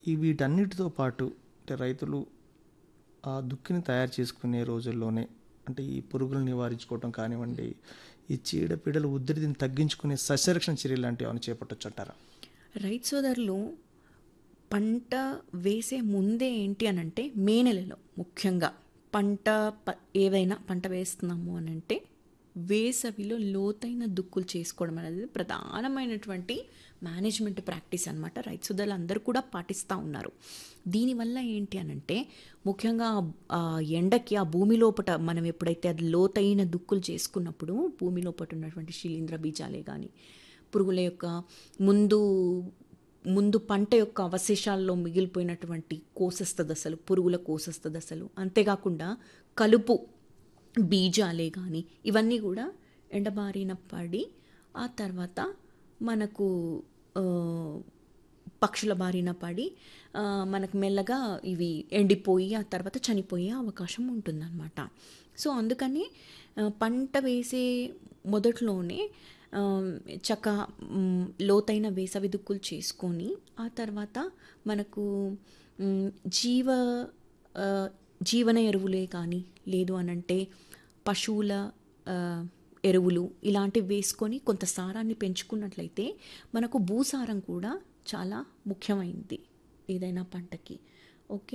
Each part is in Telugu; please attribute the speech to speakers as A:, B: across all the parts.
A: ఈ వీటన్నిటితో పాటు అంటే రైతులు ఆ దుక్కిని తయారు చేసుకునే రోజుల్లోనే అంటే ఈ పురుగులను నివారించుకోవటం కానివ్వండి ఈ చీడపీడల ఉధృతిని తగ్గించుకునే సస్యరక్షణ చర్యలు లాంటివి ఏమైనా చేపట్టొచ్చు అంటారా
B: రైతు సోదరులు పంట వేసే ముందే ఏంటి అని అంటే మే నెలలో ముఖ్యంగా పంట ప ఏదైనా పంట వేస్తున్నాము అని అంటే వేసవిలో లోతైన దుక్కులు చేసుకోవడం అనేది ప్రధానమైనటువంటి మేనేజ్మెంట్ ప్రాక్టీస్ అనమాట రైతు సోదరులు అందరూ కూడా పాటిస్తూ ఉన్నారు దీనివల్ల ఏంటి అని అంటే ముఖ్యంగా ఆ ఎండకి ఆ భూమి లోపట మనం ఎప్పుడైతే అది లోతైన దుక్కులు చేసుకున్నప్పుడు భూమి లోపట ఉన్నటువంటి శిలీంద్ర బీజాలే కానీ పురుగుల యొక్క ముందు ముందు పంట యొక్క అవశేషాల్లో మిగిలిపోయినటువంటి కోసస్థ దశలు పురుగుల కోసస్థ దశలు అంతేకాకుండా కలుపు బీజాలే కానీ ఇవన్నీ కూడా ఎండబారిన పడి ఆ తర్వాత మనకు ఆ, పక్షుల బారిన పడి ఆ, మనకు మెల్లగా ఇవి ఎండిపోయి ఆ తర్వాత చనిపోయే అవకాశం ఉంటుందన్నమాట సో అందుకని ఆ, పంట వేసే మొదట్లోనే ఆ, చక్క మ్, లోతైన వేసవి దుక్కులు చేసుకొని ఆ తర్వాత మనకు మ్, జీవ ఆ, జీవన ఎరువులే కానీ లేదు అనంటే పశువుల ఆ, ఎరువులు ఇలాంటివి వేసుకొని కొంత సారాన్ని పెంచుకున్నట్లయితే మనకు భూసారం కూడా చాలా ముఖ్యమైనది ఏదైనా పంటకి ఓకే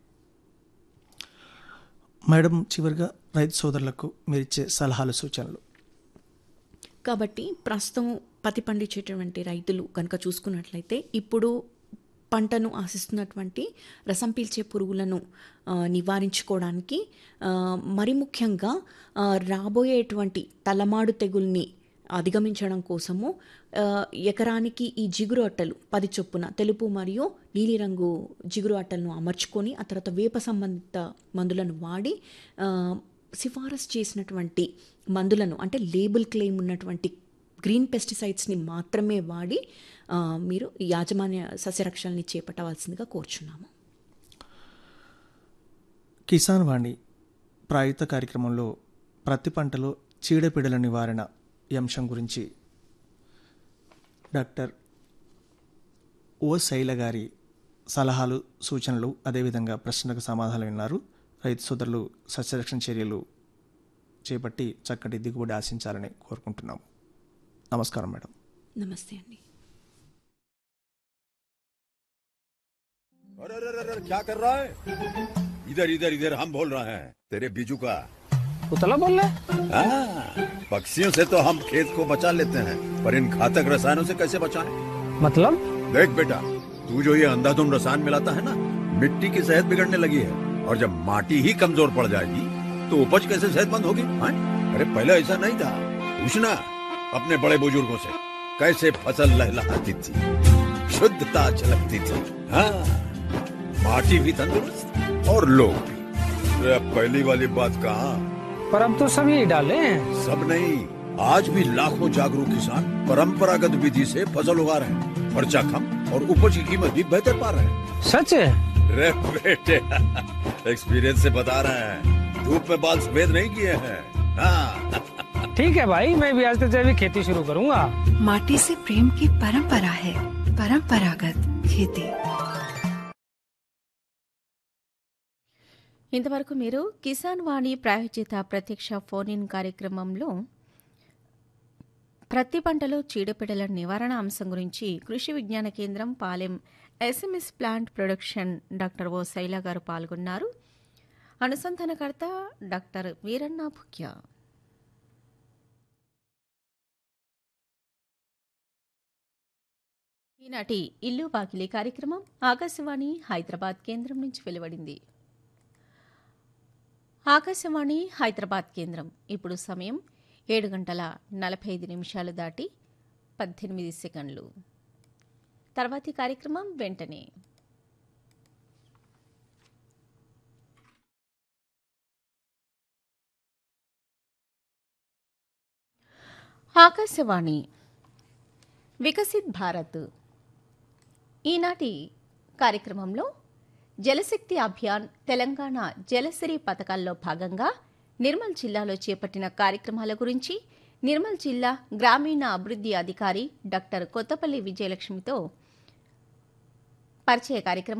A: మేడం చివరిగా రైతు సోదరులకు మీరు ఇచ్చే సలహాలు సూచనలు
B: కాబట్టి ప్రస్తుతం పత్తి పండించేటువంటి రైతులు కనుక చూసుకున్నట్లయితే ఇప్పుడు పంటను ఆశిస్తున్నటువంటి రసం పీల్చే పురుగులను ఆ, నివారించుకోవడానికి ఆ, మరి ముఖ్యంగా ఆ, రాబోయేటువంటి తలమాడు తెగుల్ని అధిగమించడం కోసము ఆ, ఎకరానికి ఈ జిగురు అట్టలు పది చొప్పున తెలుపు మరియు నీలిరంగు జిగురు అట్టలను అమర్చుకొని ఆ తర్వాత వేప సంబంధిత మందులను వాడి ఆ, సిఫారసు చేసినటువంటి మందులను అంటే లేబుల్ క్లెయిమ్ ఉన్నటువంటి గ్రీన్ పెస్టిసైడ్స్ని మాత్రమే వాడి ఆ, మీరు ఈ యాజమాన్య సస్యరక్షణని చేపట్టవలసిందిగా కోరుచున్నాము
A: కిసాన్ వాణి ప్రాయుక్త కార్యక్రమంలో ప్రతి పంటలో చీడపీడల నివారణ ఈ అంశం గురించి డాక్టర్ ఓ శైల గారి సలహాలు సూచనలు అదేవిధంగా ప్రశ్నలకు సమాధానం విన్నారు రైతు సోదరులు సస్యరక్షణ చర్యలు చేపట్టి చక్కటి దిగుబడి ఆశించాలని కోరుకుంటున్నాము నమస్కారం మేడం
B: నమస్తే అండి
C: अरे अरे अरे अरे, क्या कर रहा है इधर इधर इधर हम बोल रहे हैं तेरे बीजू का
D: उतला बोल रहे
C: हाँ, पक्षियों से तो हम खेत को बचा लेते हैं पर इन घातक रसायनों से कैसे बचाएं?
D: मतलब
C: देख बेटा तू जो ये अंधाधुंध रसायन मिलाता है ना मिट्टी की सेहत बिगड़ने लगी है और जब माटी ही कमजोर पड़ जाएगी तो उपज कैसे सेहतमंद होगी हाँ? अरे पहले ऐसा नहीं था पूछना अपने बड़े बुजुर्गों से कैसे फसल लहलहाती थी शुद्धता झलकती थी हाँ माटी भी तंदुरुस्त और लोग भी अरे अब पहली वाली बात कहाँ
D: पर अब तो सब यही डाले हैं
C: सब नहीं आज भी लाखों जागरूक किसान परंपरागत विधि से फसल उगा रहे हैं खर्चा कम और उपज की कीमत भी बेहतर पा रहे हैं
D: सच है
C: रे बेटे एक्सपीरियंस से बता रहे हैं धूप में बाल सफेद नहीं किए हैं हाँ
D: ठीक है भाई मैं भी आज से जैविक खेती शुरू करूंगा
E: माटी से प्रेम की परंपरा है परंपरागत खेती
F: ఇంతవరకు మీరు కిసాన్ వాణి ప్రాయోజిత ప్రత్యక్ష ఫోన్ ఇన్ కార్యక్రమంలో ప్రతి పంటలో చీడపీడల నివారణ అంశం గురించి కృషి విజ్ఞాన కేంద్రం పాలెం SMS plant production doctor O Shaila garu పాల్గొన్నారు అనుసంధానకర్త డాక్టర్ వీరన్న భుక్య ఈనాటి ఇల్లు వాకిలి కార్యక్రమం ఆకాశవాణి హైదరాబాద్ కేంద్రం నుంచి వెలువడింది ఆకాశవాణి హైదరాబాద్ కేంద్రం ఇప్పుడు సమయం ఏడు గంటల నలభై ఐదు నిమిషాలు దాటి పద్దెనిమిది సెకండ్లు తర్వాతి కార్యక్రమం వెంటనే ఆకాశవాణి వికసిత్ భారత్ ఈనాటి కార్యక్రమంలో జలశక్తి అభియాన్ తెలంగాణ జలసిరి పథకాల్లో భాగంగా నిర్మల్ జిల్లాలో చేపట్టిన కార్యక్రమాల గురించి నిర్మల్ జిల్లా గ్రామీణ అభివృద్ధి అధికారి డాక్టర్ కొత్తపల్లి విజయలక్ష్మితో పరిచయ కార్యక్రమం